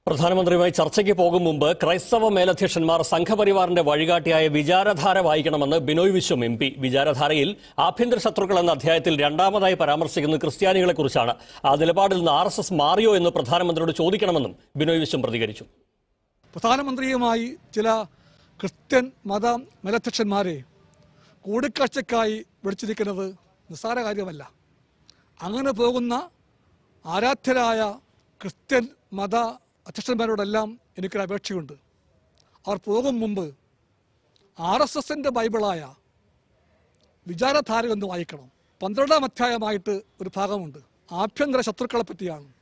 പ്രധാനമന്ത്രിയുമായി ചർച്ചയ്ക്ക് പോകും മുമ്പ് ക്രൈസ്തവ മേലധ്യക്ഷന്മാർ സംഘപരിവാറിന്റെ വഴികാട്ടിയായ വിചാരധാര വായിക്കണമെന്ന് ബിനോയ് വിശ്വം എം പി വിചാരധാരയിൽ ആഭ്യന്തര ശത്രുക്കൾ എന്ന അധ്യായത്തിൽ രണ്ടാമതായി പരാമർശിക്കുന്നത് ക്രിസ്ത്യാനികളെക്കുറിച്ചാണ് ആ നിലപാടിൽ നിന്ന് ആർ എസ് എസ് മാറിയോ എന്ന് പ്രധാനമന്ത്രിയോട് ചോദിക്കണമെന്നും ബിനോയ് വിശ്വം പ്രതികരിച്ചു പ്രധാനമന്ത്രിയുമായി ചില ക്രിസ്ത്യൻ മത മേലധ്യക്ഷന്മാരെ കൂടിക്കാഴ്ചക്കായി വിളിച്ചിരിക്കുന്നത് നിസ്സാര കാര്യമല്ല അങ്ങനെ പോകുന്ന ആരാധ്യരായ ക്രിസ്ത്യൻ മത അധ്യക്ഷന്മാരോടെല്ലാം എനിക്കൊരു അപേക്ഷയുണ്ട് അവർ പോകും മുമ്പ് ആർ എസ് എസിൻ്റെ ബൈബിളായ വിചാരധാര എന്ന് വായിക്കണം പന്ത്രണ്ടാം അധ്യായമായിട്ട് ഒരു ഭാഗമുണ്ട് ആഭ്യന്തര ശത്രുക്കളെ പറ്റിയാണ്